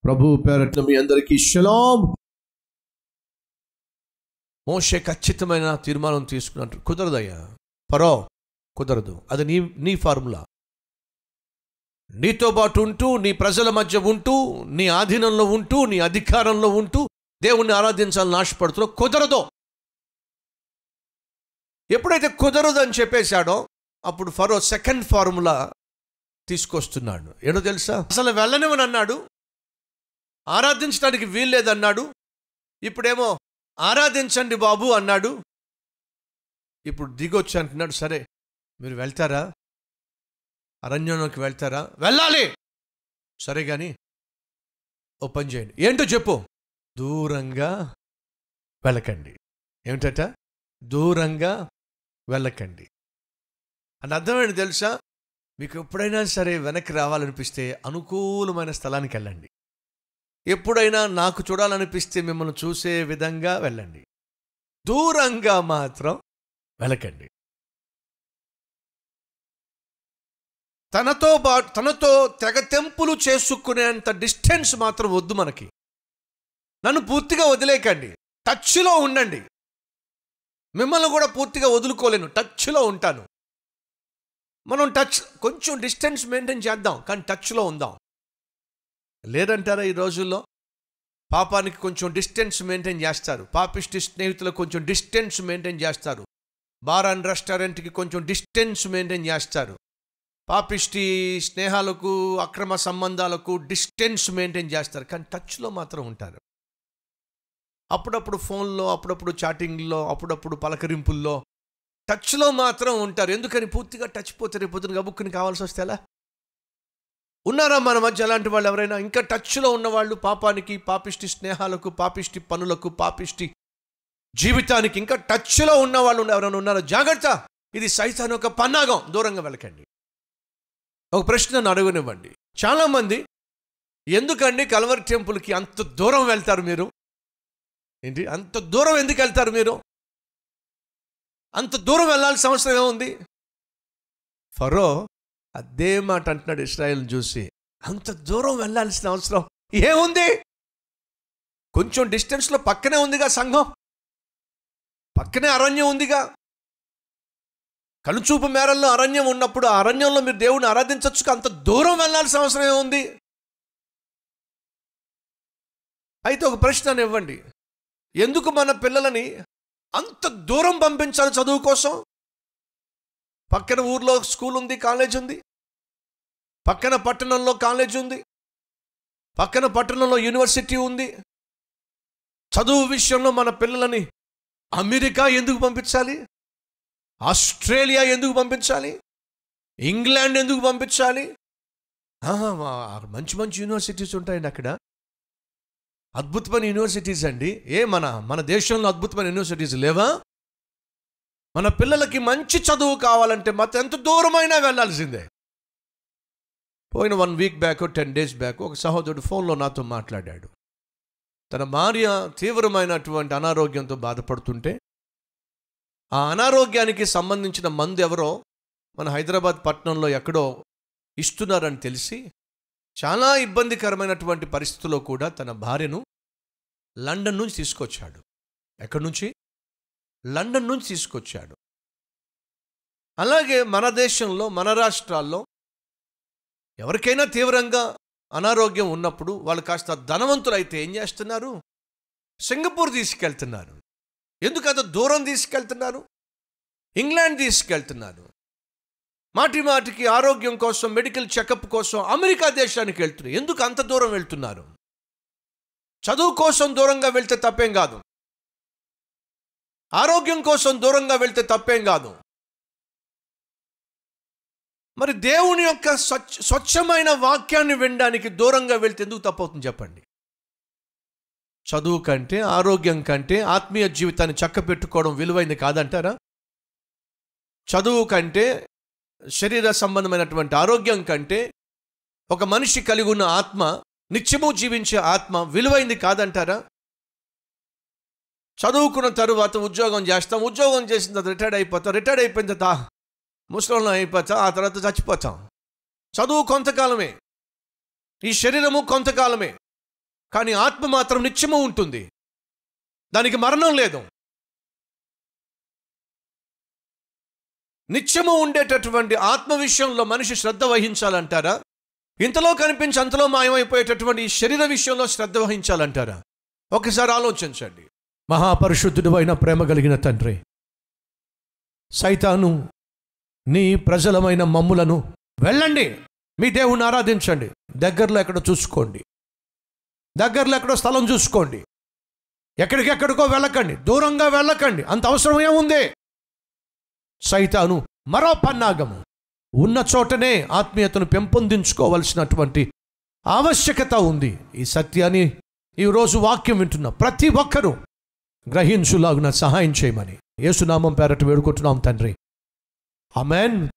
ప్రభు పేరట్ల మీ అందరికీ షలాం మోషే ఖచ్చితమైన తీర్మానం తీసుకున్నట్టు కుదరదయ్యా పరో కుదరదు అది నీ నీ ఫార్ములా నీతో పాటు ఉంటూ నీ ప్రజల మధ్య ఉంటూ నీ ఆధీనంలో ఉంటూ నీ అధికారంలో ఉంటూ దేవుణ్ణి ఆరాధించాలని ఆశపడుతున్నావు కుదరదు ఎప్పుడైతే కుదరదు అని చెప్పేశాడో అప్పుడు ఫరో సెకండ్ ఫార్ములా తీసుకొస్తున్నాడు ఏంటో తెలుసా అసలు వెళ్ళనివని అన్నాడు ఆరాధించడానికి వీల్లేదన్నాడు ఇప్పుడేమో ఆరాధించండి బాబు అన్నాడు ఇప్పుడు దిగొచ్చి అంటున్నాడు సరే మీరు వెళ్తారా అరణ్యంలోకి వెళ్తారా వెళ్ళాలి సరే కానీ ఓ పని చేయండి ఏంటో చెప్పు దూరంగా వెళ్ళకండి ఏమిటట దూరంగా వెళ్ళకండి అని అర్థమైంది తెలుసా మీకు ఎప్పుడైనా సరే వెనక్కి రావాలనిపిస్తే అనుకూలమైన స్థలానికి వెళ్ళండి ఎప్పుడైనా నాకు చూడాలనిపిస్తే మిమ్మల్ని చూసే విధంగా వెళ్ళండి దూరంగా మాత్రం వెళ్ళకండి తనతో బా తనతో తెగ తెంపులు చేసుకునేంత డిస్టెన్స్ మాత్రం వద్దు మనకి నన్ను పూర్తిగా వదిలేకండి టచ్లో ఉండండి మిమ్మల్ని కూడా పూర్తిగా వదులుకోలేను టచ్లో ఉంటాను మనం టచ్ కొంచెం డిస్టెన్స్ మెయింటైన్ చేద్దాం కానీ టచ్లో ఉందాం లేదంటారా ఈ రోజుల్లో పాపానికి కొంచెం డిస్టెన్స్ మెయింటైన్ చేస్తారు పాపిష్టి స్నేహితులకు కొంచెం డిస్టెన్స్ మెయింటైన్ చేస్తారు బార్ అండ్ రెస్టారెంట్కి కొంచెం డిస్టెన్స్ మెయింటైన్ చేస్తారు పాపిష్టి స్నేహాలకు అక్రమ సంబంధాలకు డిస్టెన్స్ మెయింటైన్ చేస్తారు కానీ టచ్లో మాత్రం ఉంటారు అప్పుడప్పుడు ఫోన్లో అప్పుడప్పుడు చాటింగ్లో అప్పుడప్పుడు పలకరింపుల్లో టచ్లో మాత్రం ఉంటారు ఎందుకని పూర్తిగా టచ్ పోతే రేపు పొద్దున గబుక్కుని కావాల్సి వస్తే ఎలా ఉన్నారా మన మధ్య అలాంటి వాళ్ళు ఎవరైనా ఇంకా టచ్లో ఉన్నవాళ్ళు పాపానికి పాపిష్టి స్నేహాలకు పాపిష్టి పనులకు పాపిష్టి జీవితానికి ఇంకా టచ్లో ఉన్న వాళ్ళు ఎవరైనా ఉన్నారో జాగ్రత్త ఇది సైతాన్ ఒక పన్నాగం దూరంగా వెళ్ళకండి ఒక ప్రశ్న నన్ను అడగనివ్వండి చాలామంది ఎందుకండి కల్వర్ టెంపుల్కి అంత దూరం వెళ్తారు మీరు ఏంటి అంత దూరం ఎందుకు వెళ్తారు మీరు అంత దూరం వెళ్ళాల్సిన అవసరం ఏముంది ఫరో అదే మాట అంటున్నాడు ఇస్రాయల్ చూసి అంత దూరం వెళ్ళాల్సిన అవసరం ఏముంది కొంచెం డిస్టెన్స్లో పక్కనే ఉందిగా సంఘం పక్కనే అరణ్యం ఉందిగా కనుచూపు మేరల్లో అరణ్యం ఉన్నప్పుడు ఆ అరణ్యంలో మీరు దేవుడిని ఆరాధించవచ్చు అంత దూరం వెళ్ళాల్సిన అవసరం ఏముంది అయితే ఒక ప్రశ్న ఇవ్వండి ఎందుకు మన పిల్లలని అంత దూరం పంపించాలి చదువు కోసం పక్కన ఊర్లో స్కూల్ ఉంది కాలేజ్ ఉంది పక్కన పట్టణంలో కాలేజ్ ఉంది పక్కన పట్టణంలో యూనివర్సిటీ ఉంది చదువు విషయంలో మన పిల్లలని అమెరికా ఎందుకు పంపించాలి ఆస్ట్రేలియా ఎందుకు పంపించాలి ఇంగ్లాండ్ ఎందుకు పంపించాలి ఆహా, మా- మంచి మంచి యూనివర్సిటీస్ ఉంటాయండి అక్కడ అద్భుతమైన యూనివర్సిటీస్ అండి ఏ మన మన దేశంలో అద్భుతమైన యూనివర్సిటీస్ లేవా మన పిల్లలకి మంచి చదువు కావాలంటే మాత్రం ఎంత దూరమైనా వెళ్ళాల్సిందే పోయిన one week back ten days back ఒక సహోదరుడు ఫోన్లో నాతో మాట్లాడాడు తన భార్య తీవ్రమైనటువంటి అనారోగ్యంతో బాధపడుతుంటే ఆ అనారోగ్యానికి సంబంధించిన మందు ఎవరో మన హైదరాబాద్ పట్టణంలో ఎక్కడో ఇస్తున్నారని తెలిసి చాలా ఇబ్బందికరమైనటువంటి పరిస్థితుల్లో కూడా తన భార్యను లండన్ నుంచి తీసుకొచ్చాడు ఎక్కడి నుంచి లండన్ నుంచి తీసుకొచ్చాడు అలాగే మన దేశంలో మన రాష్ట్రాల్లో ఎవరికైనా తీవ్రంగా అనారోగ్యం ఉన్నప్పుడు వాళ్ళు కాస్త ధనవంతులు అయితే ఏం చేస్తున్నారు సింగపూర్ తీసుకెళ్తున్నారు ఎందుకు అంత దూరం తీసుకెళ్తున్నారు ఇంగ్లాండ్ తీసుకెళ్తున్నారు మాటి మాటికి ఆరోగ్యం కోసం మెడికల్ చెకప్ కోసం అమెరికా దేశానికి వెళ్తున్నారు ఎందుకు అంత దూరం వెళ్తున్నారు చదువు కోసం దూరంగా వెళ్తే తప్పేం కాదు ఆరోగ్యం కోసం దూరంగా వెళ్తే తప్పేం కాదు మరి దేవుని యొక్క స్వచ్ఛ స్వచ్ఛమైన వాక్యాన్ని వినడానికి దూరంగా వెళ్తే ఎందుకు తప్పవుతుంది చెప్పండి చదువు కంటే ఆరోగ్యం కంటే ఆత్మీయ జీవితాన్ని చక్కబెట్టుకోవడం విలువైంది కాదంటారా చదువు కంటే శరీర సంబంధమైనటువంటి ఆరోగ్యం కంటే ఒక మనిషి కలిగి ఉన్న ఆత్మ నిత్యము జీవించే ఆత్మ విలువైంది కాదంటారా చదువుకున్న తరువాత ఉద్యోగం చేస్తాం ఉద్యోగం చేసిన తర్వాత రిటైర్డ్ అయిపోతాం రిటైర్డ్ అయిపోయిన తర్వాత ముసలిలో అయిపోతాం ఆ తర్వాత చచ్చిపోతాం చదువు కొంతకాలమే ఈ శరీరము కొంతకాలమే కానీ ఆత్మ మాత్రం నిత్యము ఉంటుంది దానికి మరణం లేదు నిత్యము ఉండేటటువంటి ఆత్మ విషయంలో మనిషి శ్రద్ధ వహించాలంటారా ఇంతలో కనిపించి అంతలో మాయమైపోయేటటువంటి ఈ శరీర విషయంలో శ్రద్ధ వహించాలంటారా ఒకసారి ఆలోచించండి మహాపరిశుద్ధుడు అయిన ప్రేమ కలిగిన తండ్రి సైతాను నీ ప్రజలమైన మమ్ములను వెళ్ళండి మీ దేవుని ఆరాధించండి దగ్గరలో ఎక్కడ చూసుకోండి దగ్గరలో ఎక్కడో స్థలం చూసుకోండి ఎక్కడికెక్కడికో వెళ్ళకండి దూరంగా వెళ్ళకండి అంత అవసరం ఏముంది సైతాను మరో పన్నాగము ఉన్న చోటనే ఆత్మీయతను పెంపొందించుకోవలసినటువంటి ఆవశ్యకత ఉంది ఈ సత్యాన్ని ఈరోజు వాక్యం వింటున్న ప్రతి ఒక్కరూ గ్రహించులాగున సహాయం చేయమని యేసునామం పేరట వేడుకుంటున్నాం తండ్రి అమెన్